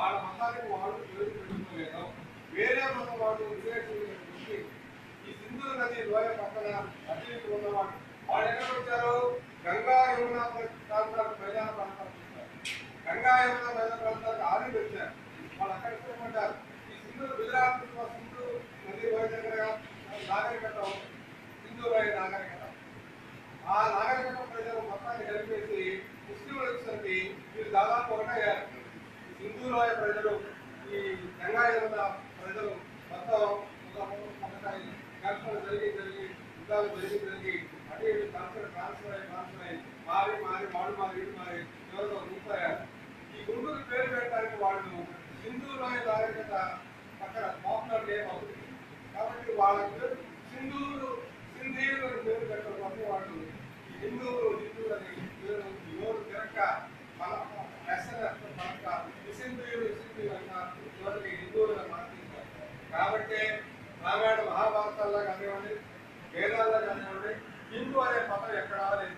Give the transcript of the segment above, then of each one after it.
వాళ్ళ మతానికి వాళ్ళు పేరు పెట్టుకోలేదు వేరే మతం వాళ్ళు వివేచన చూసి ఈ సింధు నది లోయ పక్కన అటు ఉన్నవాళ్ళు వాళ్ళు ఎక్కడ వచ్చారు గంగా యమున ప్రాంతాలకు మైదాన ప్రాంతాలకు వచ్చారు గంగా యమున మైదాన ప్రాంతాలకు ఆది వచ్చారు వాళ్ళు అక్కడ ఇష్టపడ్డారు ఈ సింధు గుజరాత్ నుంచి సింధు నది లోయ దగ్గర నాగరికత ఉంది. సింధు లోయ నాగరికత ఆ నాగరికత ప్రజలు మొత్తాన్ని కలిపేసి ముస్లింలు వచ్చేసరికి వీళ్ళు దాదాపు ఒకటయ్యారు ఈ సింధు లోయ ప్రజలు ఈ గంగా యమున ప్రజలు మొత్తం ఒకటాయి ఘర్షణ జరిగి జరిగి యుద్ధాలు జరిగి జరిగి అటు ఇటు ట్రాన్స్ఫర్ ట్రాన్స్ఫర్ అయ్యి ట్రాన్స్ఫర్ అయ్యి మారి మారి వాడు మారి వీడు మారి ఎవరితో గుంపారు ఈ గుంటూరు పేరు పెట్టడానికి వాళ్ళు సింధు లోయ నాగరికత పక్కన పాపులర్ నేమ్ అవుతుంది కాబట్టి వాళ్ళకు సింధూరు సింధీయులు అని పేరు పెట్టడం కోసం వాళ్ళు ఈ హిందువులు హిందువులు అని పేరు నోరు తిరక్క మన ఎస్ఎన్ మనక విసింధుయులు విసింధుయులు అంటారు చివరికి హిందువులుగా మార్చేశారు కాబట్టి రామాయణ మహాభారతాల్లో కానివ్వండి వేదాల్లో కానివ్వండి హిందూ అనే పదం ఎక్కడా లేదు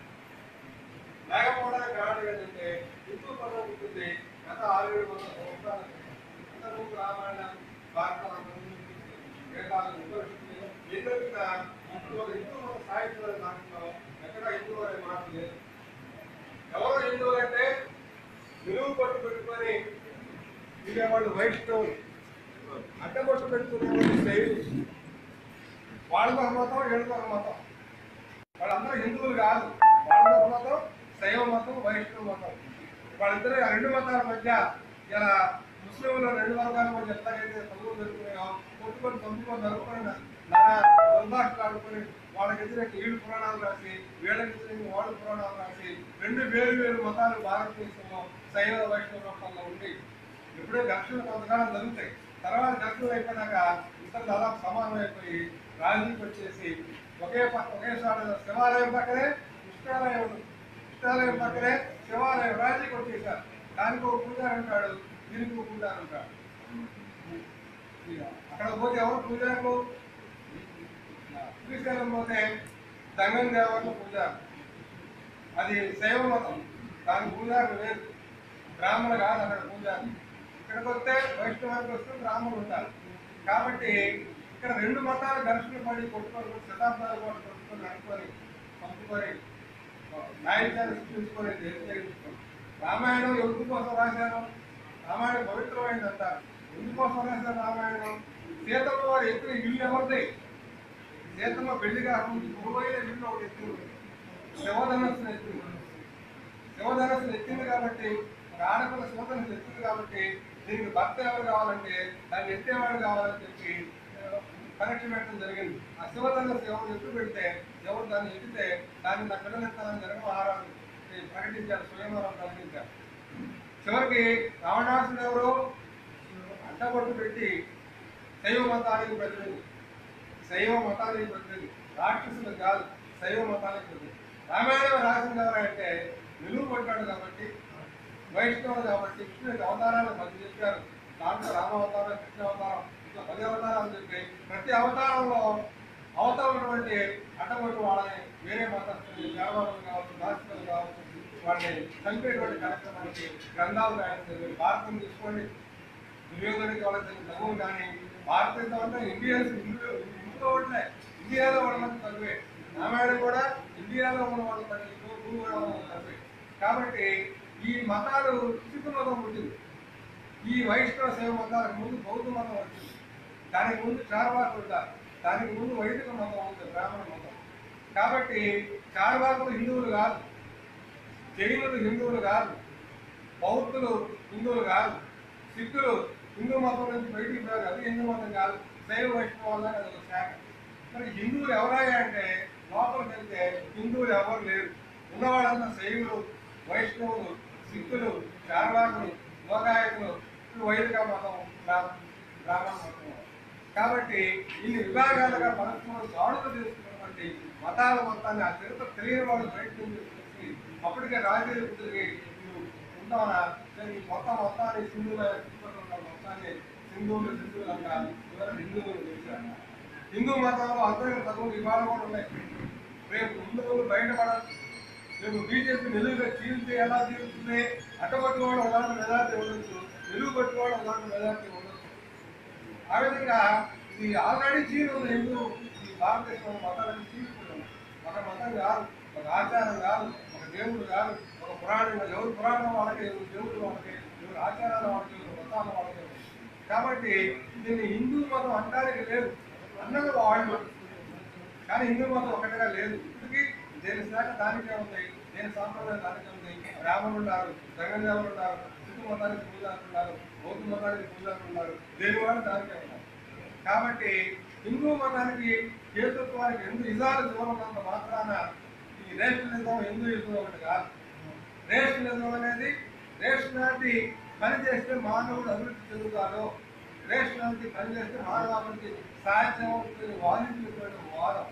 లేకపోవడానికి కారణం ఏంటంటే హిందూ పదం ఉంటుంది గత ఆరు ఏడు వందల సంవత్సరాల క్రితం. అంతకుముందు రామాయణ భారతాలు వేదాలు ఉపనిషత్తులు ఎన్నోటిగా ఇప్పుడు ఒక హిందూ మత సాహిత్య దాంట్లో ఎక్కడ హిందూ అనే మాట లేదు ఎవరు హిందువులు అంటే నిలువు పట్టు పెట్టుకొని వాళ్ళు వైష్ణవులు అడ్డబొట్టు పెట్టుకునే వాళ్ళు శైవులు వాళ్ళకు ఒక మతం వీళ్ళకు ఒక మతం వాళ్ళందరూ హిందువులు కాదు వాళ్ళకు ఒక మతం శైవ మతం వైష్ణవ మతం వాళ్ళిద్దరు ఆ రెండు మతాల మధ్య ఇలా ముస్లింలు రెండు వర్గాల మధ్య ఎట్లాగైతే చదువులు జరుగుతున్నాయో కొట్టుకొని చంపుకొని జరుపుకొని నానా దుర్భాషలు ఆడుకొని వాళ్ళకి ఎదురైతే వీళ్ళు పురాణాలు రాసి వీళ్ళకి ఎదురైతే వాళ్ళు పురాణాలు రాసి రెండు వేరు వేరు మతాలు భారతదేశంలో శైవ వైష్ణవ మతాల్లో ఉండి ఎప్పుడే ఘర్షణ కొంతకాలం జరుగుతాయి తర్వాత ఘర్షణలు అయిపోయినాక ఇద్దరు దాదాపు సమానం అయిపోయి రాజీకి వచ్చేసి ఒకే పక్క ఒకేసారి శివాలయం పక్కనే కృష్ణాలయం ఉంది. కృష్ణాలయం పక్కనే శివాలయం రాజీకి వచ్చేసారు దానికి ఒక పూజారి ఉంటాడు దీనికి ఒక పూజారి ఉంటాడు ఇక అక్కడ పోతే ఎవరు పూజారులు శ్రీశైలం పోతే దంగం దేవాలయం పూజారు అది శైవ మతం దాని పూజారులు వేరు బ్రాహ్మణ కాదు అక్కడ పూజారి ఇక్కడికి వస్తే వైష్ణవానికి వస్తే బ్రాహ్మణులు ఉంటారు కాబట్టి ఇక్కడ రెండు మతాలు ఘర్షణ పడి కొట్టుకొని శతాబ్దాల పాటు కొట్టుకొని అనుకొని పంపుకొని నాయకులు సృష్టించుకొని దేశం చేయించుకొని రామాయణం ఎవరి కోసం రాశారు రామాయణం పవిత్రమైనది అంటారు ఎందుకోసం రాశారు రామాయణం సీతమ్మ వారు ఎత్తున ఇల్లు ఎవరిది సీతమ్మ పెళ్లి కాకుండా పూర్వైన ఇల్లు ఒకటి ఎత్తుకుంది శివధనస్సును ఎత్తుకుంది శివధనస్సును ఎత్తింది కాబట్టి ఒక ఆడపిల్ల శివధనస్సు ఎత్తింది కాబట్టి దీనికి భర్త ఎవరు కావాలంటే దాన్ని ఎత్తేవాడు కావాలని చెప్పి కనెక్షన్ పెట్టడం జరిగింది ఆ శివధనస్సు ఎవరు ఎత్తు పెడితే ఎవరు దాన్ని ఎత్తితే దాన్ని నా పిల్లలు ఎత్తాలని జరగడం ఆరాధన ప్రకటించారు స్వయంవరం ప్రకటించారు చివరికి రావణాసుడు ఎవరు అడ్డపట్టు పెట్టి శైవ మతానికి ప్రతినిధి శైవ మతానికి ప్రతినిధి రాక్షసులు కాదు శైవ మతానికి ప్రతినిధి రామాయణం రాసింది ఎవరంటే నిలువు పడ్డాడు కాబట్టి వైష్ణవుడు కాబట్టి కృష్ణ యొక్క అవతారాలు పది చెప్పారు దాంట్లో రామ అవతారం కృష్ణ అవతారం ఇట్లా పది అవతారాలు చెప్పి ప్రతి అవతారంలో అవతారమైనటువంటి అడ్డపట్టు వాళ్ళని వేరే మతస్థులు దేవాలయం కావచ్చు దాస్తులు కావచ్చు వాళ్ళని చంపేటువంటి కార్యక్రమానికి గ్రంథాలు రాయడం జరిగింది భారతం తీసుకోండి దుర్యోధనకి వాళ్ళకి తెలియదు చదువు కానీ భారతదేశం అంటే ఇండియన్స్ ఇండియా ఇంట్లో ఉంటే ఇండియాలో వాళ్ళ మంది తక్కువే రామాయణం కూడా ఇండియాలో ఉన్న వాళ్ళ తక్కువ భూమి కూడా ఉన్న వాళ్ళు తక్కువే కాబట్టి ఈ మతాలు సిద్ధ మతం పుట్టింది ఈ వైష్ణవ శైవ మతాలకు ముందు బౌద్ధ మతం వచ్చింది దానికి ముందు చార్వాకులు ఉంటారు దానికి ముందు వైదిక మతం ఉంది బ్రాహ్మణ మతం కాబట్టి చార్వాకులు హిందువులు కాదు జైనులు హిందువులు కాదు బౌద్ధులు హిందువులు కాదు సిక్కులు హిందూ మతం నుంచి బయటికి రారు అది హిందూ మతం కాదు శైవ వైష్ణవ వల్ల అది ఒక శాఖ మరి హిందువులు ఎవరయ్యా అంటే లోపలికి వెళ్తే హిందువులు ఎవరు లేరు ఉన్నవాళ్ళంతా శైవులు వైష్ణవులు సిక్కులు చార్వాకులు లోకాయకులు ఇప్పుడు వైదిక మతం బ్రా- బ్రాహ్మణ మతం కాబట్టి ఇన్ని విభాగాలుగా పరస్పరం దాడులు చేసుకున్నటువంటి మతాల మొత్తాన్ని ఆ చరిత్ర తెలియని వాళ్ళు ప్రయత్నం చేసి అప్పటికే రాజకీయ తిరిగి ఉంటామన్నా ఈ మొత్తం మొత్తాన్ని సింధువుల చుట్టుపక్కల ఉన్న మొత్తాన్ని సింధువులు సింధువులు అంటారు చివరికి హిందువులు చేశారు హిందూ మతంలో అంతర్గత చదువులు ఇవాళ కూడా ఉన్నాయి రేపు హిందువులు బయటపడాలి రేపు బీజేపీ నిలువుగా చీల్చి ఎలా తీరుతుంది అడ్డపట్టు కూడా ఉదాహరణ ఎలా ఉండొచ్చు తెలుగు పెట్టుకోవడం అలాంటి మెజార్టీ ఉండదు ఆ విధంగా ఇది ఆల్రెడీ చీరు హిందూ ఈ భారతదేశంలో మతాలను చీరుకున్నాం ఒక మతం కాదు ఒక ఆచారం కాదు ఒక దేవుడు కాదు ఒక పురాణం కాదు. ఎవరు పురాణం వాళ్ళకి ఎవరు దేవుడు వాళ్ళకి ఎవరు ఆచారాలు వాళ్ళకి ఎవరు మతాలు వాళ్ళకి కాబట్టి దీన్ని హిందూ మతం అనడానికి లేదు అన్నది వాళ్ళు కానీ హిందూ మతం ఒకటిగా లేదు ఇప్పటికీ దేని శాఖ దానికే ఉంది దేని సాంప్రదాయం దానికే ఉంది బ్రాహ్మణులు ఉన్నారు జగన్దేవులు ఉన్నారు హిందూ మతానికి పూజారులు ఉన్నారు బౌద్ధ మతానికి పూజారులు ఉన్నారు దేని వాళ్ళు దానికే ఉన్నారు కాబట్టి హిందూ మతానికి కేతృత్వానికి రెండు ఇజాలు దూరం ఉన్నంత మాత్రాన ఈ రేషనలిజం హిందూయిజం ఒకటి కాదు రేషనలిజం అనేది రేషనాలిటీ పనిచేస్తే మానవుడు అభివృద్ధి చెందుతాడు రేషనాలిటీ పనిచేస్తే మానవాభివృద్ధి సాధ్యం అవుతుంది వాదించినటువంటి వాదం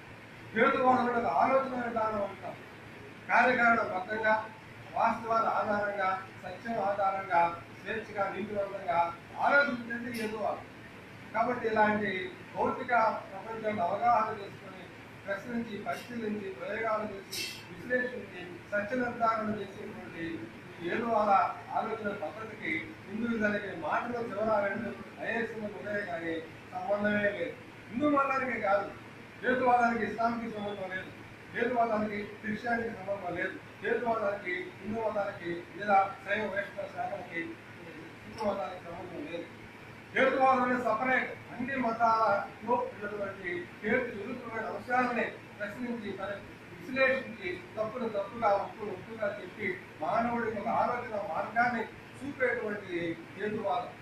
హేతువాదం కూడా ఒక ఆలోచన విధానం అంటాం కార్యకారణ బద్ధంగా వాస్తవాల ఆధారంగా సత్యం ఆధారంగా స్వేచ్ఛగా నీతివంతంగా ఆలోచించేది హేతువాదం కాబట్టి ఇలాంటి భౌతిక ప్రపంచంలో అవగాహన చేసుకొని ప్రశ్నించి పరిశీలించి ప్రయోగాలు చేసి విశ్లేషించి సత్య నిర్ధారణ చేసేటువంటి ఈ ఏదో అలా ఆలోచన పద్ధతికి హిందూయిజానికి మాటలో చివర రెండు ఐఎస్ ఉన్నాయి కానీ సంబంధమే లేదు హిందూ మతానికి కాదు హేతువాదానికి ఇస్లాంకి సంబంధం లేదు హేతువాదానికి క్రిస్టియానికి సంబంధం లేదు హేతువాదానికి హిందూ మతానికి లేదా శైవ వైష్ణవ శాఖలకి హిందూ మతానికి సంబంధం లేదు హేతువాదం అనేది సపరేట్ అన్ని మతాలలో ఉన్నటువంటి హేతు విరుద్ధమైన అంశాలని ప్రశ్నించి పరి- విశ్లేషించి తప్పును తప్పుగా ఒప్పును ఒప్పుగా చెప్పి మానవుడికి ఒక ఆలోచన మార్గాన్ని చూపేటువంటి హేతువాదం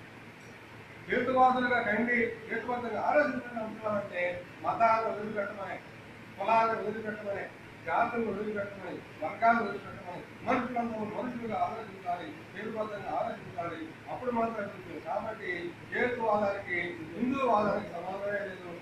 హేతువాదులుగా కండి హేతువాదులుగా ఆలోచించిన అంశాలంటే మతాలను వదిలిపెట్టమని కులాలను వదిలిపెట్టమని జాతులను వదిలిపెట్టమని వర్గాలను వదిలిపెట్టమని మనుషులందరూ మనుషులుగా ఆలోచించాలి హేతువాదంగా ఆలోచించాలి అప్పుడు మాత్రం అభివృద్ధి. కాబట్టి హేతువాదానికి హిందూ వాదానికి సంబంధమే లేదు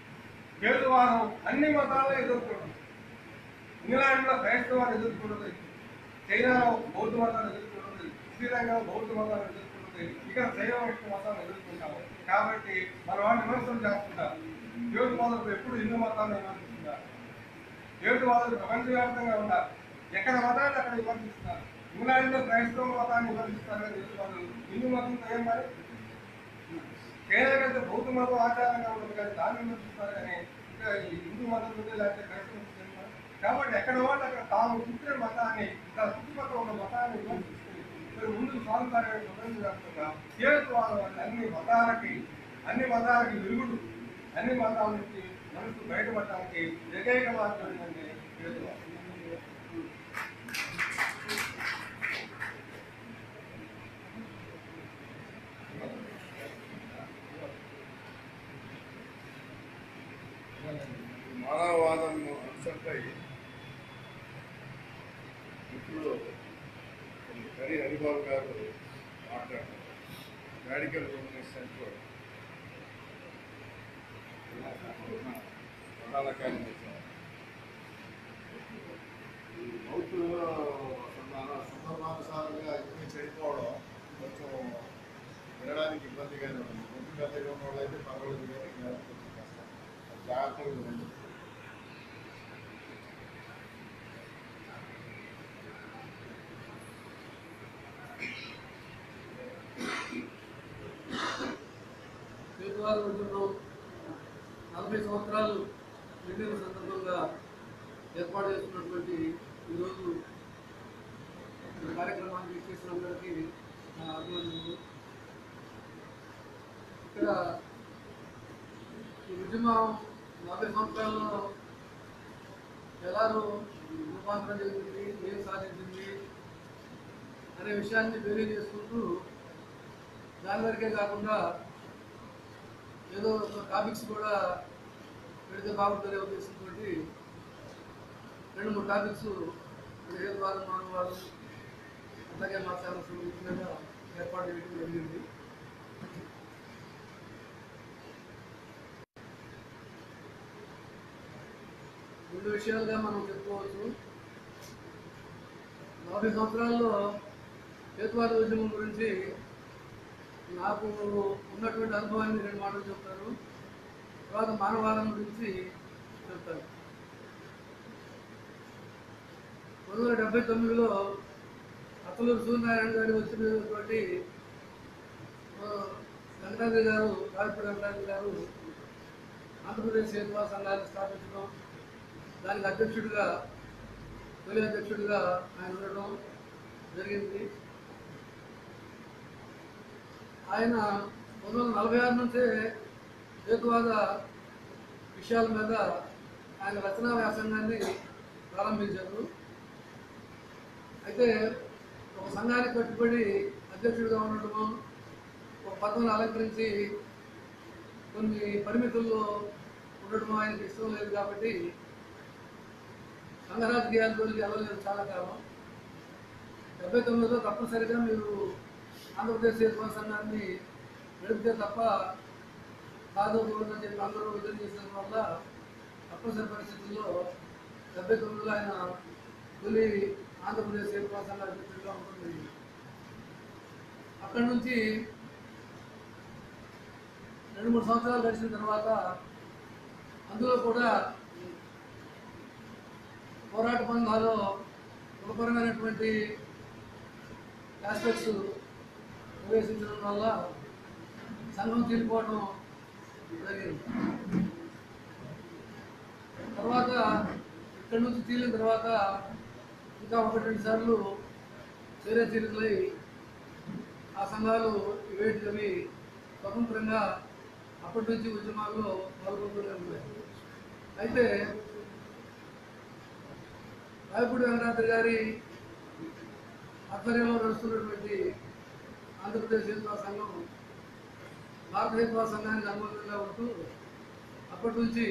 హేతువాదం అన్ని మతాలను ఎదుర్కొంటుంది ఇంగ్లాండ్లో క్రైస్తవాన్ని ఎదుర్కొంటుంది చైనాలో బౌద్ధ మతాన్ని ఎదుర్కొంటుంది శ్రీలంకలో బౌద్ధ మతాన్ని ఎదుర్కొంటుంది ఇక్కడ శైవ వైష్ణవ మతాన్ని ఎదుర్కొంటాము కాబట్టి మన వాళ్ళు విమర్శలు చేస్తుంటారు యోగవాదులు ఎప్పుడు హిందూ మతాన్ని విమర్శిస్తున్నారు యోగవాదులు ప్రపంచవ్యాప్తంగా ఉన్నారు ఎక్కడ మతాన్ని అక్కడ విమర్శిస్తున్నారు ఇంగ్లాండ్లో క్రైస్తవ మతాన్ని విమర్శిస్తారు కానీ యోగవాదులు హిందూ మతంతో ఏం మరి కేరళ బౌద్ధ మతం ఆచారంగా ఉంటుంది కానీ దాన్ని విమర్శిస్తారు కానీ ఇంకా ఈ హిందూ మతం ఉంది లేకపోతే క్రైస్తవ మతం ఉంది మరి. కాబట్టి ఎక్కడ వాళ్ళు అక్కడ తాము పుట్టిన మతాన్ని తన చుట్టుపక్కల ఉన్న మతాన్ని విమర్శిస్తుంది మీరు ముందుకు సాగుతారనే ప్రపంచవ్యాప్తంగా హేతువాదం వల్ల అన్ని మతాలకి అన్ని మతాలకి విరుగుడు అన్ని మతాల నుంచి మనసు బయటపడటానికి ఏకైక మార్గం ఏంటంటే హేతువాదం మానవవాదం అంశంపై ఇప్పుడు హరి హరిబాబు గారు మాట్లాడారు రాడికల్ కమ్యూనిస్ట్ సెంటర్ ప్రధాన కార్యదర్శి ఈ బౌద్ధులు సందర్భ- సందర్భానుసారంగా ఇవన్నీ చనిపోవడం కొంచెం వినడానికి ఇబ్బందిగానే ఉంది ముందు పెద్దగా ఉన్న వాళ్ళు అయితే పర్వాలేదు కానీ ఇంకా కొంచెం కష్టం అది జాగ్రత్తగా వినండి పేదవాళ్ళ ఉద్యమం నలభై సంవత్సరాలు నిండిన సందర్భంగా ఏర్పాటు చేస్తున్నటువంటి ఈరోజు ఈ కార్యక్రమానికి ఇచ్చేసిన అందరికీ నా అభినందనలు ఇక్కడ ఈ ఉద్యమం నలభై సంవత్సరాల్లో ఎలా రూపాంతరం చెందింది ఏం సాధించింది అనే విషయాన్ని తెలియజేసుకుంటూ దాని వరకే కాకుండా ఏదో టాపిక్స్ కూడా పెడితే బాగుంటుంది ఉద్దేశంతో రెండు మూడు టాపిక్స్ హేతువాదం మానవాదం అలాగే మా చాలా సంబంధించిన ఏర్పాటు చేయడం జరిగింది రెండు విషయాలుగా మనం చెప్పుకోవచ్చు నలభై సంవత్సరాల్లో హేతువాద ఉద్యమం గురించి నాకు ఉన్నటువంటి అనుభవాన్ని రెండు మాటలు చెప్తారు తర్వాత మానవాదం గురించి చెప్తారు పంతొమ్మిది వందల డెబ్బై తొమ్మిదిలో అతలూరు సూర్యనారాయణ గారి వచ్చినటువంటి వెంకటాద్రి గారు రావిపూడి వెంకటాద్రి గారు ఆంధ్రప్రదేశ్ సేవా సంఘాన్ని స్థాపించడం దానికి అధ్యక్షుడిగా తొలి అధ్యక్షుడిగా ఆయన ఉండడం జరిగింది ఆయన పంతొమ్మిది వందల నలభై ఆరు నుంచే హేతువాద విషయాల మీద ఆయన రచనా వ్యాసంగాన్ని ప్రారంభించారు అయితే ఒక సంఘానికి కట్టుబడి అధ్యక్షుడిగా ఉండడము ఒక పదవిని అలంకరించి కొన్ని పరిమితుల్లో ఉండడం ఆయనకి ఇష్టం లేదు కాబట్టి సంఘ రాజకీయాల్లోకి వెళ్ళలేదు చాలా కాలం డెబ్బై తొమ్మిదిలో తప్పనిసరిగా మీరు ఆంధ్రప్రదేశ్ సేవా సంఘాన్ని నడిపితే తప్ప కాదు కూడదని చెప్పి అందరూ విధులు చేసిన వల్ల తప్పనిసరి పరిస్థితుల్లో డెబ్బై తొమ్మిదిలో ఆయన తొలి ఆంధ్రప్రదేశ్ సేవా సంఘ అధ్యక్షుడిగా ఉంటుంది అక్కడి నుంచి రెండు మూడు సంవత్సరాలు గడిచిన తర్వాత అందులో కూడా పోరాట బంధాలు కులపరమైనటువంటి ఆస్పెక్ట్స్ ప్రవేశించడం వల్ల సంఘం చీలిపోవడం జరిగింది తర్వాత ఇక్కడి నుంచి చీలిన తర్వాత ఇంకా ఒకటి రెండు సార్లు చేరే చీలికలై ఆ సంఘాలు వేటికవి స్వతంత్రంగా అప్పటి నుంచి ఉద్యమాల్లో పాల్గొంటూనే ఉన్నాయి అయితే రాయపూడి వెంకటాద్రి గారి ఆధ్వర్యంలో నడుస్తున్నటువంటి ఆంధ్రప్రదేశ్ హిందువా సంఘం భారత హిందువా సంఘానికి అనుబంధంగా ఉంటూ అప్పటి నుంచి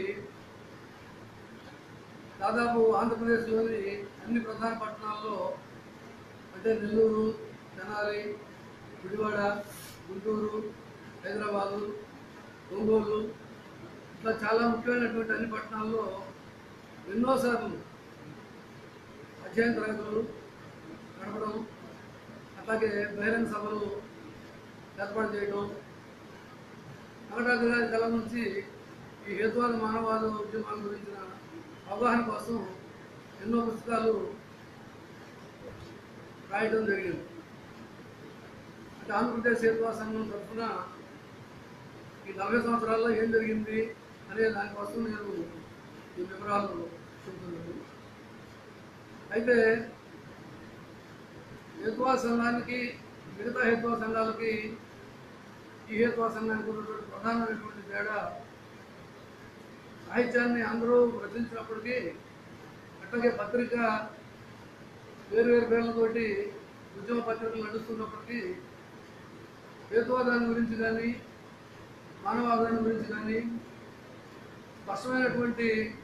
దాదాపు ఆంధ్రప్రదేశ్లోని అన్ని ప్రధాన పట్టణాల్లో అంటే నెల్లూరు తెనాలి విడివాడ గుంటూరు హైదరాబాదు ఒంగోలు ఇట్లా చాలా ముఖ్యమైనటువంటి అన్ని పట్టణాల్లో ఎన్నోసార్లు అధ్యయన తరగతులు నడపడం అట్లాగే బహిరంగ సభలు ఏర్పాటు చేయడం వెంకటాద్రి గారి కళ నుంచి ఈ హేతువాద మానవాద ఉద్యమాల గురించిన అవగాహన కోసం ఎన్నో పుస్తకాలు రాయడం జరిగింది అంటే ఆంధ్రప్రదేశ్ హేతువాద సంఘం తరఫున ఈ నలభై సంవత్సరాల్లో ఏం జరిగింది అనే దానికోసం నేను ఈ వివరాలు చెబుతున్నాను అయితే హేతువా సంఘానికి మిగతా హేతువా సంఘాలకి ఈ హేతువా సంఘానికి ఉన్నటువంటి ప్రధానమైనటువంటి తేడా సాహిత్యాన్ని అందరూ రచించినప్పటికీ అట్లాగే పత్రిక వేరు వేరు పేర్లతోటి ఉద్యమ పత్రికలు నడుస్తున్నప్పటికీ హేతువాదాన్ని గురించి కానీ మానవాదాన్ని గురించి కానీ స్పష్టమైనటువంటి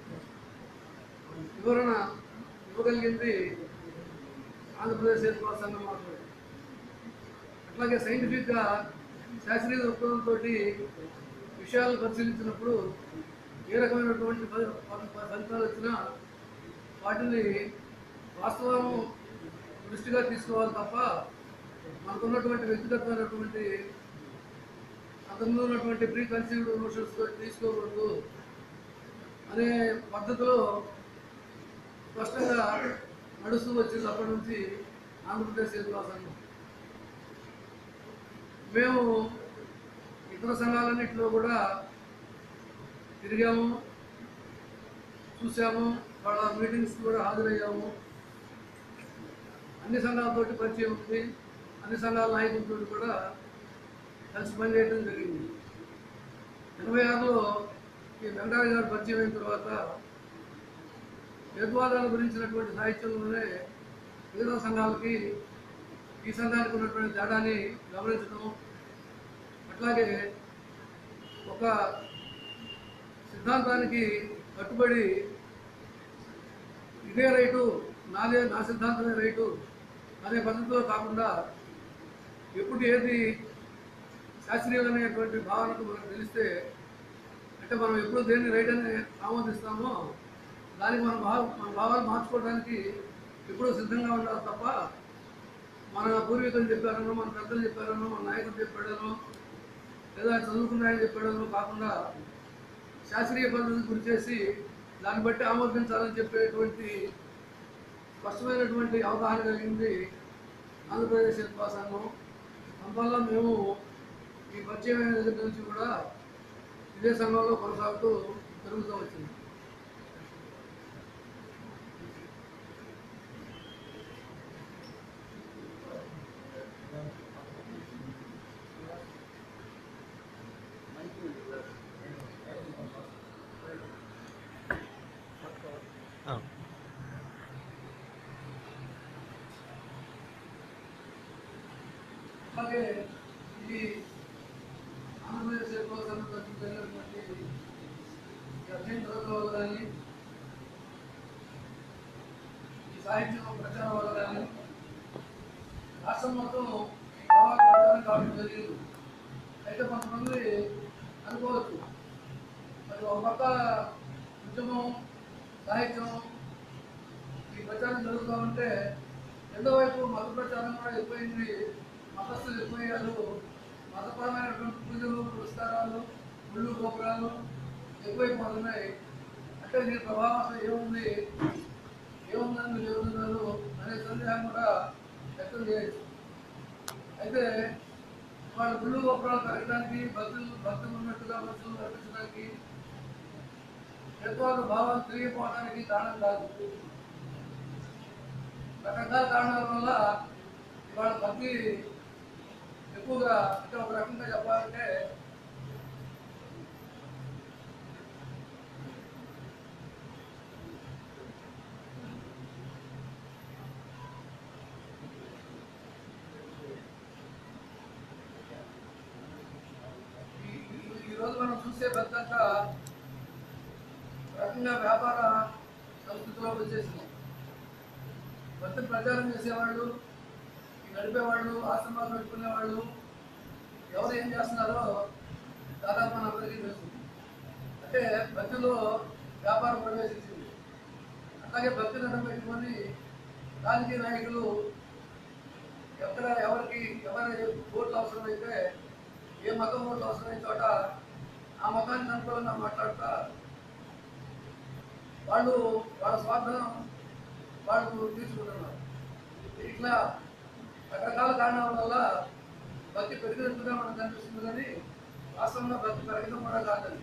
వివరణ ఇవ్వగలిగింది ఆంధ్రప్రదేశ్ హేతువా సంఘం మాత్రమే అట్లాగే సైంటిఫిక్గా శాస్త్రీయ దృక్పథంతో విషయాలను పరిశీలించినప్పుడు ఏ రకమైనటువంటి ఫలి- ఫలి- ఫలితాలు వచ్చినా వాటిని వాస్తవం దృష్టిగా తీసుకోవాలి తప్ప మనకున్నటువంటి వ్యక్తిగతమైనటువంటి అతనిలో ఉన్నటువంటి ప్రీ కన్సీవ్డ్ ఎమోషన్స్ తీసుకోకూడదు అనే పద్ధతిలో స్పష్టంగా నడుస్తూ వచ్చింది అప్పటి నుంచి ఆంధ్రప్రదేశ్ హిందువా సంఘం మేము ఇతర సంఘాలన్నింటిలో కూడా తిరిగాము చూసాము వాళ్ళ మీటింగ్స్ కూడా హాజరయ్యాము అన్ని సంఘాలతోటి పరిచయం ఉంది అన్ని సంఘాల నాయకులతో కూడా కలిసి పనిచేయడం జరిగింది ఎనభై ఆరులో ఈ వెంకటరాయ గారు పరిచయం అయిన తర్వాత యద్వాదాల గురించినటువంటి సాహిత్యంలోనే మిగతా సంఘాలకి ఈ సంఘానికి ఉన్నటువంటి తేడాని గమనించడం అట్లాగే ఒక సిద్ధాంతానికి కట్టుబడి ఇదే రైటు నాదే నా సిద్ధాంతమే రైటు అనే పద్ధతిలో కాకుండా ఎప్పుడు ఏది శాస్త్రీయమైనటువంటి భావనకు మనకు తెలిస్తే అంటే మనం ఎప్పుడు దేన్ని రైట్ అని ఆమోదిస్తామో దానికి మన భావ మన భావాలు మార్చుకోవడానికి ఎప్పుడూ సిద్ధంగా ఉండాలి తప్ప మన పూర్వీకులు చెప్పారనో మన పెద్దలు చెప్పారనో మన నాయకులు చెప్పాడనో లేదా చదువుకున్నాయని చెప్పాడనో కాకుండా శాస్త్రీయ పద్ధతి గురి చేసి దాన్ని బట్టి ఆమోదించాలని చెప్పేటువంటి స్పష్టమైనటువంటి అవగాహన కలిగింది ఆంధ్రప్రదేశ్ హిందువా సంఘం అందువల్ల మేము ఈ పరిచయం అయిన దగ్గర నుంచి కూడా ఇదే సంఘంలో కొనసాగుతూ పెరుగుతూ వచ్చింది అలాగే ఇది ఆంధ్రప్రదేశ్ ఎక్కువ సంబంధించి జరిగినటువంటి ఈ అభ్యంతరాల వల్ల కానీ ఈ సాహిత్యం ప్రచారం వల్ల కానీ రాష్ట్రం మొత్తం ఈ భావాలు ప్రచారం కావడం జరిగింది అయితే కొంతమంది అనుకోవచ్చు మరి ఒక పక్క ఉద్యమం సాహిత్యం ఈ ప్రచారం జరుగుతూ ఉంటే రెండో వైపు మత ప్రచారం కూడా ఎక్కువైంది మతస్థులు ఎక్కువయ్యారు మతపరమైనటువంటి పూజలు పురస్కారాలు గుళ్ళు గోపురాలు ఎక్కువైపోతున్నాయి అంటే దీని ప్రభావం అసలు ఏముంది ఏముందని మీరు చెబుతున్నారు అనే సందేహం కూడా వ్యక్తం చేయొచ్చు అయితే వాళ్ళ గుళ్ళు గోపురాలు పెరగడానికి భక్తులు భక్తులు ఉన్నట్టుగా భక్తులు నడిపించడానికి ఎక్కువ భావాలు తిరిగిపోవడానికి కారణం కాదు రకరకాల కారణాల వల్ల ఇవాళ భక్తి ఎక్కువగా అంటే ఒక రకంగా చెప్పాలంటే ఈ- ఈ- ఈ రోజు మనం చూసే భక్తంతా రకంగా వ్యాపార సంస్కృతిలో వచ్చేసింది భక్తి ప్రచారం చేసేవాళ్ళు ఈ నడిపేవాళ్ళు ఆశ్రమాలు నడుపుకునేవాళ్ళు ఎవరు ఏం చేస్తున్నారో దాదాపు మన అందరికీ తెలుసు అంటే భక్తిలో వ్యాపారం ప్రవేశించింది అట్లాగే భక్తి నడం పెట్టుకొని రాజకీయ నాయకులు ఎక్కడ ఎవరికి ఎవరి ఓట్లు అవసరమైతే ఏ మతం ఓట్లు అవసరమైన చోట ఆ మతానికి అనుకూలంగా మాట్లాడతా వాళ్ళు వాళ్ళ స్వార్థం వాళ్ళు తీసుకుంటున్నారు ఇట్లా రకరకాల కారణాల వల్ల భక్తి పెరిగినట్టుగా మనకు కనిపిస్తుంది కానీ వాస్తవంగా భక్తి పెరగడం కూడా కాదని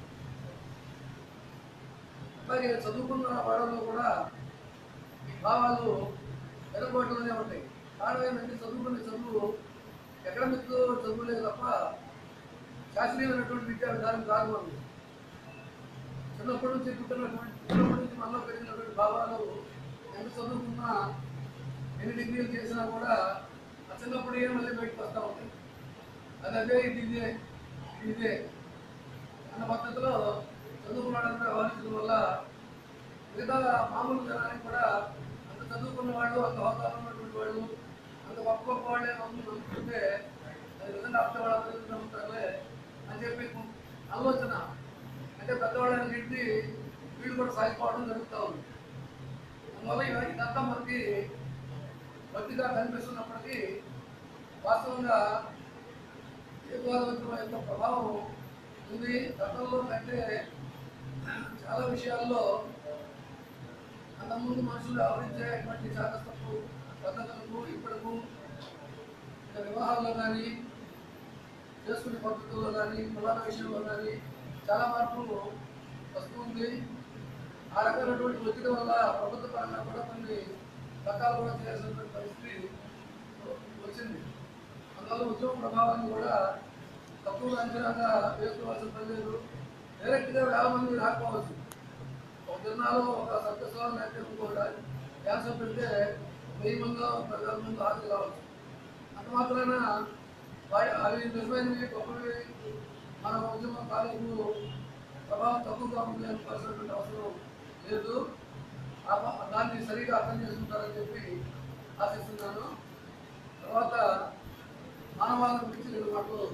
అలాగే చదువుకున్న వాళ్ళలో కూడా ఈ భావాలు వెనకబడుతూనే ఉంటాయి కారణం ఏంటంటే చదువుకునే చదువు ఎకడమిక్ చదువు లేదు తప్ప శాస్త్రీయమైనటువంటి విద్యా విధానం కాదు మనది చిన్నప్పటి నుంచి పుట్టినటువంటి చిన్నప్పటి నుంచి మనలో పెరిగినటువంటి భావాలు ఎంత చదువుకున్నా ఎన్ని డిగ్రీలు చేసినా కూడా ఆ చిన్నప్పుడు ఏం మళ్ళీ బయటకు వస్తూ ఉంటాయి అది అదే ఇది ఇదే ఇది ఇదే అన్న పద్ధతిలో చదువుకున్నాడంతా వ్యవహరించడం వల్ల మిగతా మామూలు జనానికి కూడా అంత చదువుకున్న వాళ్ళు అంత అవసరం ఉన్నటువంటి వాళ్ళు అంత గొప్ప గొప్ప వాళ్ళే నమ్ము నమ్ముతుంటే అది విధంగా అర్థవాళ్ళు నమ్ముతారులే అని చెప్పి ఆలోచన అంటే పెద్దవాళ్ళని తిట్టి వీళ్ళు కూడా సాగిపోవడం జరుగుతూ ఉంది అందువల్ల ఇవ- ఇదంతా మనకి భక్తిగా కనిపిస్తున్నప్పటికీ వాస్తవంగా ఏకవాదం యొక్క ప్రభావం ఉంది గతంలో కంటే చాలా విషయాల్లో అంతకుముందు మనుషులు ఆవరించేటువంటి శాస్త్రపు పద్ధతులకు ఇప్పటికు ఇంకా వివాహాల్లో కానీ చేసుకునే పద్ధతుల్లో కానీ కులాల విషయంలో కానీ చాలా మార్పులు వస్తుంది ఆ రకమైనటువంటి ఒత్తిడి వల్ల ప్రభుత్వ పరంగా కూడా కొన్ని రకాలు కూడా చేయాల్సినటువంటి పరిస్థితి వచ్చింది అందువల్ల ఉద్యమ ప్రభావాన్ని కూడా తక్కువ అంచనాగా వేసుకోవాల్సిన పని లేదు డైరెక్ట్గా వేల మంది రాకపోవచ్చు ఒక జిల్లాలో ఒక సత్యస్వామి లేకపోతే కూడా ధ్యాసం పెడితే వెయ్యి మందో పదివేల మంది హాజరు కావచ్చు అంత మాత్రాన వాయి- అవి నిజమైనవి గొప్పవి మన ఉద్యమ కాలేజీలు ప్రభావం తక్కువగా ఉంది అనుకోవాల్సినటువంటి అవసరం లేదు ఆ ప- దాన్ని సరిగా అర్థం చేసుకుంటారని చెప్పి ఆశిస్తున్నాను తర్వాత మానవాళి గురించి రెండు మాటలు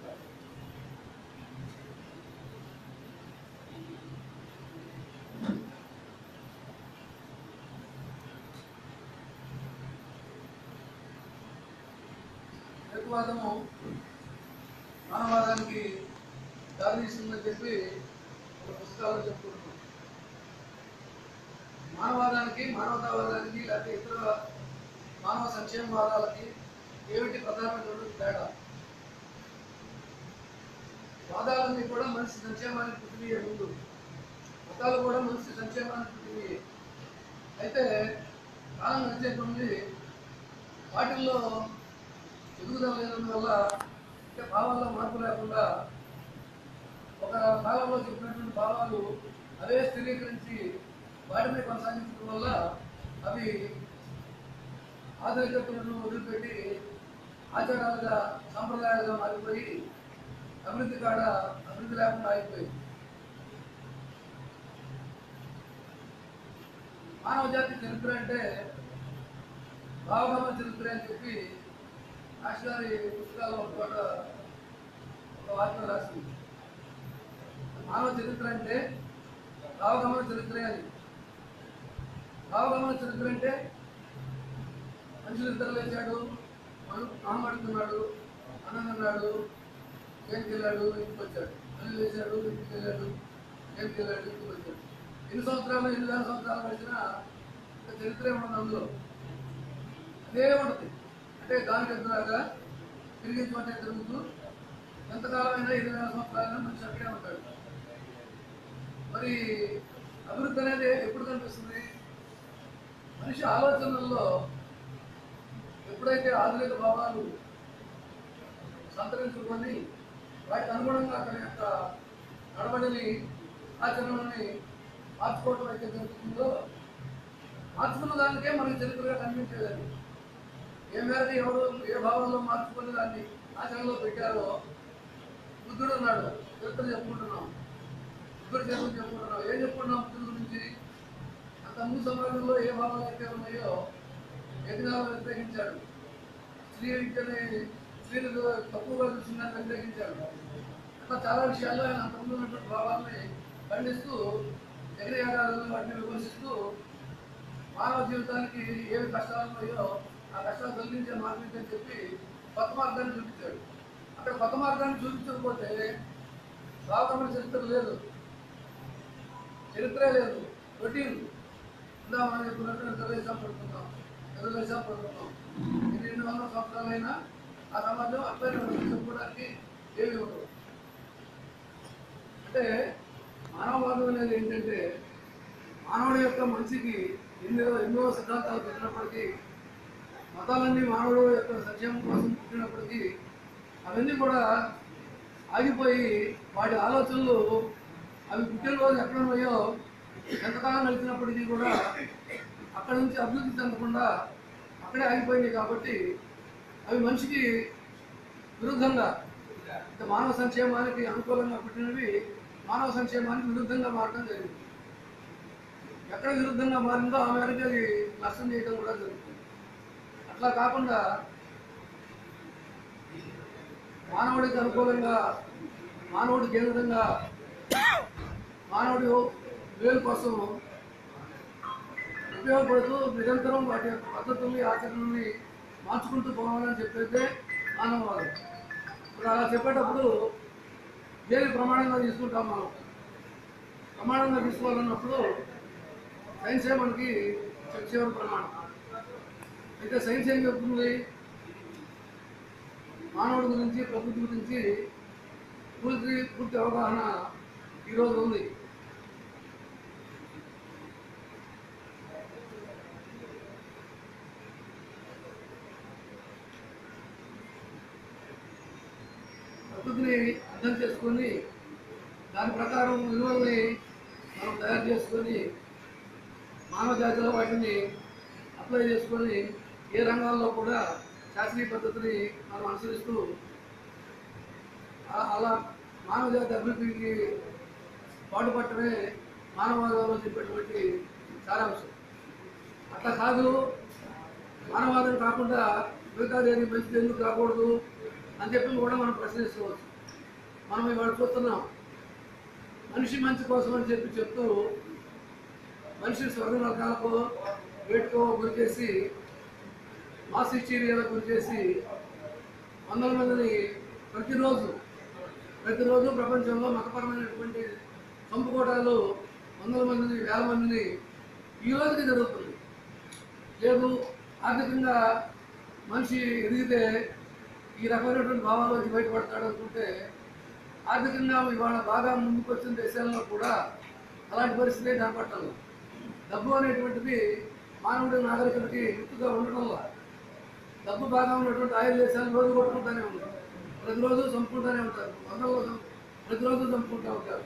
హేతువాదము మానవాదానికి దారితీస్తుందని చెప్పి ఒక పుస్తకాలు చెప్పుకుంటున్నాం మానవాదానికి మానవతావాదానికి లేకపోతే ఇతర మానవ సంక్షేమవాదాలకి ఏమిటి ప్రధానమైనటువంటి తేడా వాదాలన్నీ కూడా మనిషి సంక్షేమానికి పుట్టినయే ముందు మతాలు కూడా మనిషి సంక్షేమానికి పుట్టినయే అయితే కాలం గడిచే కొద్ది వాటిల్లో ఎదుగుదల లేనందువల్ల అంటే భావాల్లో మార్పు లేకుండా ఒక కాలంలో చెప్పినటువంటి భావాలు అవే స్థిరీకరించి వాటిని కొనసాగించడం వల్ల అవి ఆధునికతను వదిలిపెట్టి ఆచారాలుగా సాంప్రదాయాలుగా మారిపోయి అభివృద్ధి కాడ అభివృద్ధి లేకుండా అయిపోయింది మానవ జాతి చరిత్ర అంటే భావగమ చరిత్ర అని చెప్పి రాష్ట్రారి పుస్తకాల్లో ఒక చోట ఒక వాక్యం రాసింది మానవ చరిత్ర అంటే భావగమన చరిత్రే అని భావగమన చరిత్ర అంటే మనుషులు ఇద్దరు లేచాడు మహమ్మడుతున్నాడు అన్నాడు ఏం వెళ్ళాడు ఇంటికి వచ్చాడు మళ్ళీ లేచాడు ఇంటికి వెళ్ళాడు ఏం వెళ్ళాడు ఇంటికి వచ్చాడు ఎన్ని సంవత్సరాలు ఎన్ని వేల సంవత్సరాలు గడిచినా ఇంకా చరిత్ర ఉండదు అందులో అదే ఉంటుంది అంటే దానికి ఎదురాగా తిరిగి చోట తిరుగుతూ ఎంతకాలమైనా ఇరవై వేల సంవత్సరాలైనా మనిషి అక్కడే ఉంటాడు మరి అభివృద్ధి అనేది ఎప్పుడు కనిపిస్తుంది మనిషి ఆలోచనల్లో ఎప్పుడైతే ఆధునిక భావాలు సంతరించుకొని వాటికి అనుగుణంగా అతని యొక్క నడవడిని ఆచరణని మార్చుకోవటం అయితే జరుగుతుందో మార్చుకున్న దానికే మనకి చరిత్రగా కనిపించేదని ఏ మేరకు ఎవరు ఏ భావంలో మార్చుకుని దాన్ని ఆచరణలో పెట్టారో బుద్ధుడు ఉన్నాడు చరిత్ర చెప్పుకుంటున్నాం బుద్ధుడు చరిత్ర చెప్పుకుంటున్నాం ఏం చెప్పుకుంటున్నాం బుద్ధుడి గురించి అంత ముందు సమాజంలో ఏ భావాలు అయితే ఉన్నాయో యజ్ఞాలను వ్యతిరేకించాడు స్త్రీ విద్యని స్త్రీలు తక్కువగా చూసిందని వ్యతిరేకించాడు అట్లా చాలా విషయాల్లో ఆయన అంతకుముందు ఉన్నటువంటి భావాల్ని ఖండిస్తూ యజ్ఞయాగాలను వాటిని విమర్శిస్తూ మానవ జీవితానికి ఏమి కష్టాలు ఉన్నాయో ఆ కష్టాలు తొలగించే మార్గం అని చెప్పి కొత్త మార్గాన్ని చూపించాడు అక్కడ కొత్త మార్గాన్ని చూపించకపోతే భావకమైన చరిత్ర లేదు చరిత్రే లేదు రొటీన్ ఇందా మనం చెప్పినట్టు తెలుగుదేశం పడుతున్నాం తెలుగుదేశం పడుతున్నాం ఇది ఎన్ని వందల సంవత్సరాలైనా ఆ సమాజం అట్లనే ఉంటుంది చెప్పుకోవడానికి ఏమి ఉండవు అంటే మానవవాదం అనేది ఏంటంటే మానవుడి యొక్క మనిషికి ఎన్నో ఎన్నో సిద్ధాంతాలు పెట్టినప్పటికీ మతాలన్నీ మానవుడు యొక్క సంక్షేమం కోసం పుట్టినప్పటికీ అవన్నీ కూడా ఆగిపోయి వాటి ఆలోచనలు అవి పుట్టిన రోజు ఎక్కడ ఉన్నాయో ఎంతకాలం నడిచినప్పటికీ కూడా అక్కడ నుంచి అభివృద్ధి చెందకుండా అక్కడే ఆగిపోయినాయి కాబట్టి అవి మనిషికి విరుద్ధంగా అంటే మానవ సంక్షేమానికి అనుకూలంగా పుట్టినవి మానవ సంక్షేమానికి విరుద్ధంగా మారడం జరిగింది ఎక్కడ విరుద్ధంగా మారిందో ఆ మేరకు అది నష్టం చేయడం కూడా జరుగుతుంది అట్లా కాకుండా మానవుడికి అనుకూలంగా మానవుడి కేంద్రంగా మానవుడి మేలు కోసం ఉపయోగపడుతూ నిరంతరం వాటి యొక్క పద్ధతుల్ని ఆచరణని మార్చుకుంటూ పోవాలని చెప్పేదే మానవవాదం ఇప్పుడు అలా చెప్పేటప్పుడు దేని ప్రమాణంగా తీసుకుంటాం మనం ప్రమాణంగా తీసుకోవాలన్నప్పుడు సైన్సే మనకి చివరి ప్రమాణం అయితే సైన్స్ ఏం చెప్తుంది మానవుడి గురించి ప్రకృతి గురించి పూర్తి పూర్తి అవగాహన ఈరోజు ఉంది ప్రకృతిని అర్థం చేసుకొని దాని ప్రకారం విలువల్ని మనం తయారు చేసుకొని మానవ జాతిలో వాటిని అప్లై చేసుకొని ఏ రంగాల్లో కూడా శాస్త్రీయ పద్ధతిని మనం అనుసరిస్తూ ఆ- అలా మానవ జాతి అభివృద్ధికి పాటుపట్టమే మానవవాదంలో చెప్పేటువంటి సారాంశం అట్లా కాదు మానవాదం కాకుండా మిగతా దేని మంచిది ఎందుకు కాకూడదు అని చెప్పి కూడా మనం ప్రశ్నించుకోవచ్చు మనం ఇవాళ చూస్తున్నాం మనిషి మంచి కోసం అని చెప్పి చెప్తూ మనిషి స్వర్గ నరకాలకు వేటుకో గురి చేసి మాసిచీరియాలకు గురి చేసి వందల మందిని ప్రతిరోజు ప్రతిరోజు ప్రపంచంలో మతపరమైనటువంటి చంపుకోవడాలు వందల మందిని వేల మందిని ఈ రోజుకి జరుగుతుంది లేదు ఆర్థికంగా మనిషి ఎదిగితే ఈ రకమైనటువంటి భావాల నుంచి బయటపడతాడు అనుకుంటే ఆర్థికంగా ఇవాళ బాగా ముందుకు వచ్చిన దేశాల్లో కూడా అలాంటి పరిస్థితే కనపడటం డబ్బు అనేటువంటిది మానవుడి నాగరికతకి గుర్తుగా ఉండడం వల్ల డబ్బు బాగా ఉన్నటువంటి ఆయా దేశాలు రోజు కొట్టుకుంటూనే ఉంటారు ప్రతిరోజు చంపుకుంటూనే ఉంటారు వందల సం- ప్రతిరోజు చంపుకుంటూ ఉంటారు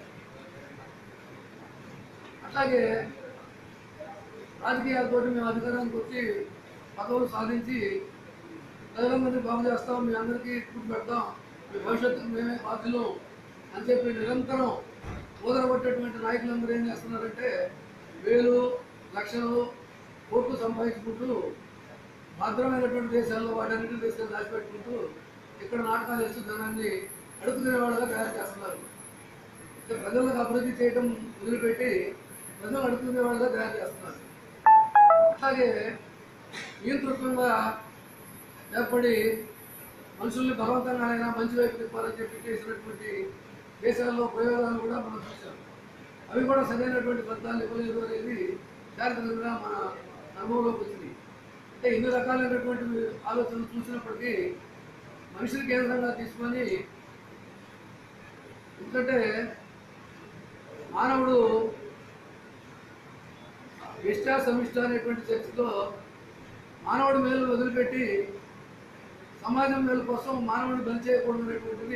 అట్లాగే రాజకీయాలతో మేము అధికారానికి వచ్చి పదవులు సాధించి ప్రజలందరినీ బాగు చేస్తాం మీ అందరికీ కూర్చు పెడతాం మీ భవిష్యత్తుకు మేమే బాధ్యులు అని చెప్పి నిరంతరం ఊదరగొట్టేటువంటి నాయకులందరూ ఏం చేస్తున్నారంటే వేలు లక్షలు కోట్లు సంపాదించుకుంటూ భద్రమైనటువంటి దేశాల్లో వాటన్నిటిని తీసుకొని దాచిపెట్టుకుంటూ ఇక్కడ నాటకాలు వేస్తూ ధనాన్ని అడుగుతున్న వాళ్ళగా తయారు చేస్తున్నారు అంటే ప్రజలకు అభివృద్ధి చేయడం వదిలిపెట్టి ప్రజలు అడుగుతున్న వాళ్ళగా తయారు చేస్తున్నారు అట్లాగే నియంతృత్వంగా ఏర్పడి మనుషుల్ని బలవంతంగా అయినా మంచి వైపు తిప్పాలని చెప్పి చేసినటువంటి దేశాల్లో ప్రయోగాలు కూడా మనం చూసాం అవి కూడా సరైనటువంటి ఫలితాలు ఇవ్వలేదు అనేది చారిత్రకంగా మన అనుభవంలోకి వచ్చింది అంటే ఇన్ని రకాలైనటువంటి ఆలోచనలు చూసినప్పటికీ మనిషిని కేంద్రంగా తీసుకొని ఎందుకంటే మానవుడు ఇష్ట సమిష్ట అనేటువంటి చర్చలో మానవుడి మేలు వదిలిపెట్టి సమాజం మేలు కోసం మానవుడిని బలి చేయకూడదు అనేటువంటిది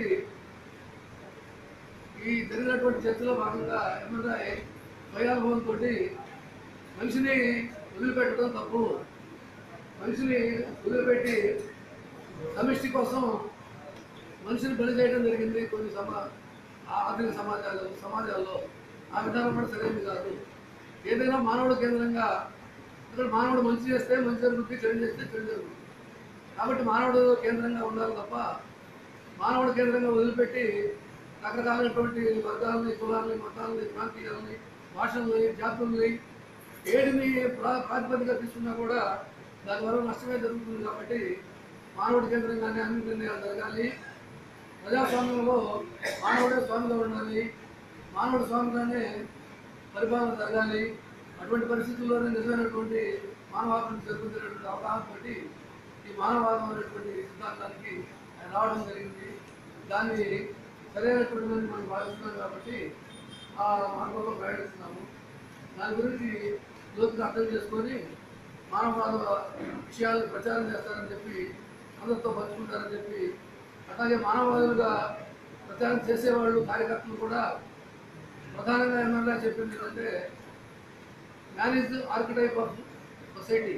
ఈ జరిగినటువంటి చర్చలో భాగంగా ఎమ్మెల్యే స్వయానుభవంతో మనిషిని వదిలిపెట్టడం తప్పు మనిషిని వదిలిపెట్టి సమిష్టి కోసం మనిషిని బలి చేయడం జరిగింది కొన్ని సమా ఆ ఆధునిక సమాజాలు సమాజాల్లో ఆ విధానం కూడా సరైనది కాదు ఏదైనా మానవుడు కేంద్రంగా ఇక్కడ మానవుడు మంచి చేస్తే మంచి జరుగుతుంది చెడు చేస్తే చెడు జరుగుతుంది కాబట్టి మానవుడు కేంద్రంగా ఉండాలి తప్ప మానవుడు కేంద్రంగా వదిలిపెట్టి రకరకాలైనటువంటి వర్గాలని కులాలని మతాలని ప్రాంతీయాలని భాషల్ని జాతుల్ని ఏడిని ప్రా ప్రాతిపదిక తీసుకున్నా కూడా దానివల్ల నష్టమే జరుగుతుంది కాబట్టి మానవుడి కేంద్రంగానే అన్ని నిర్ణయాలు జరగాలి ప్రజాస్వామ్యంలో మానవుడే స్వామిగా ఉండాలి మానవుడు స్వామిగానే పరిపాలన జరగాలి అటువంటి పరిస్థితుల్లోనే నిజమైనటువంటి మానవాభివృద్ధి జరుగుతున్నటువంటి అవగాహనతోటి ఈ మానవాదం అనేటువంటి సిద్ధాంతానికి ఆయన రావడం జరిగింది దాన్ని సరైనటువంటి మనం భావిస్తున్నాం కాబట్టి ఆ మార్గంలో ప్రయాణిస్తున్నాము దాని గురించి లోతుగా అర్థం చేసుకొని మానవవాద విషయాలను ప్రచారం చేస్తారని చెప్పి అందరితో పంచుకుంటారని చెప్పి అట్లాగే మానవవాదులుగా ప్రచారం చేసేవాళ్ళు కార్యకర్తలు కూడా ప్రధానంగా ఎమ్మెల్యే చెప్పింది ఏంటంటే man is archetype of society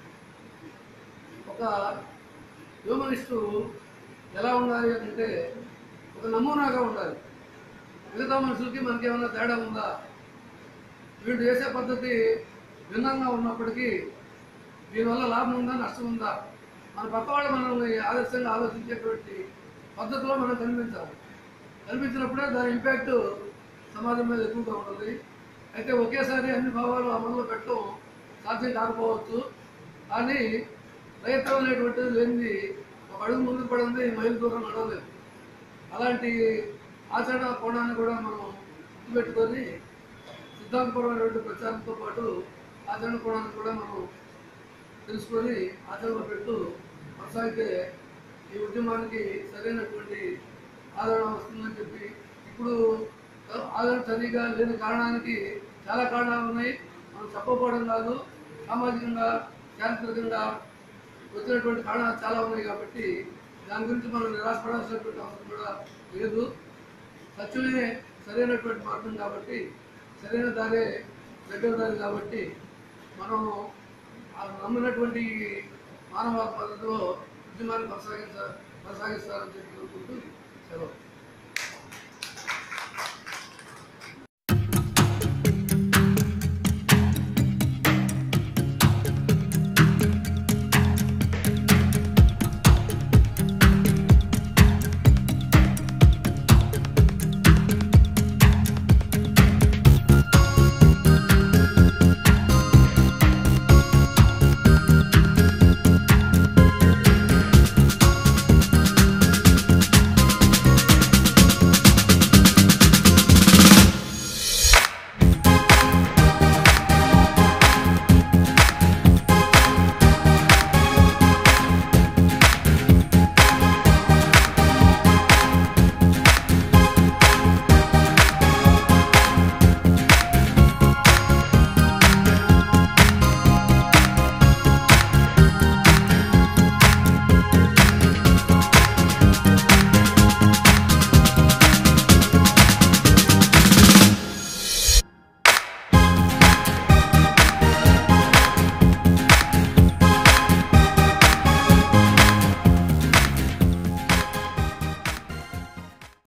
ఒక హ్యూమనిస్టు ఎలా ఉండాలి అంటే ఒక నమూనాగా ఉండాలి మిగతా మనుషులకి మనకి ఏమైనా తేడా ఉందా వీళ్ళు చేసే పద్ధతి భిన్నంగా ఉన్నప్పటికీ దీనివల్ల లాభం ఉందా నష్టం ఉందా మన పక్క వాళ్ళు మనల్ని ఆదర్శంగా ఆలోచించేటువంటి పద్ధతిలో మనం కనిపించాలి కనిపించినప్పుడే దాని ఇంపాక్ట్ సమాజం మీద ఎక్కువగా ఉంటుంది అయితే ఒకేసారి అన్ని భావాలు అమలులో పెట్టడం సాధ్యం కాకపోవచ్చు కానీ ప్రయత్నం అనేటువంటిది లేనిది ఒక అడుగు ముందుకు పడింది మైలు దూరం నడవలేదు అలాంటి ఆచరణ కోణాన్ని కూడా మనం గుర్తుపెట్టుకొని సిద్ధాంతపరమైనటువంటి ప్రచారంతో పాటు ఆచరణ కోణాన్ని కూడా మనం తెలుసుకొని ఆచరణలో పెట్టు కొనసాగితే ఈ ఉద్యమానికి సరైనటువంటి ఆదరణ వస్తుందని చెప్పి ఇప్పుడు ఆదరణ సరిగా లేని కారణానికి చాలా కారణాలు ఉన్నాయి మనం చెప్పకపోవడం కాదు సామాజికంగా చారిత్రకంగా వచ్చినటువంటి కారణాలు చాలా ఉన్నాయి కాబట్టి దాని గురించి మనం నిరాశపడాల్సినటువంటి అవసరం కూడా లేదు సత్యమే సరైనటువంటి మార్గం కాబట్టి సరైన దారే దగ్గర దారి కాబట్టి మనం ఆ నమ్మినటువంటి మానవ పద్ధతిలో ఉద్యమాన్ని కొనసాగించ కొనసాగిస్తారని చెప్పి కోరుకుంటూ సెలవు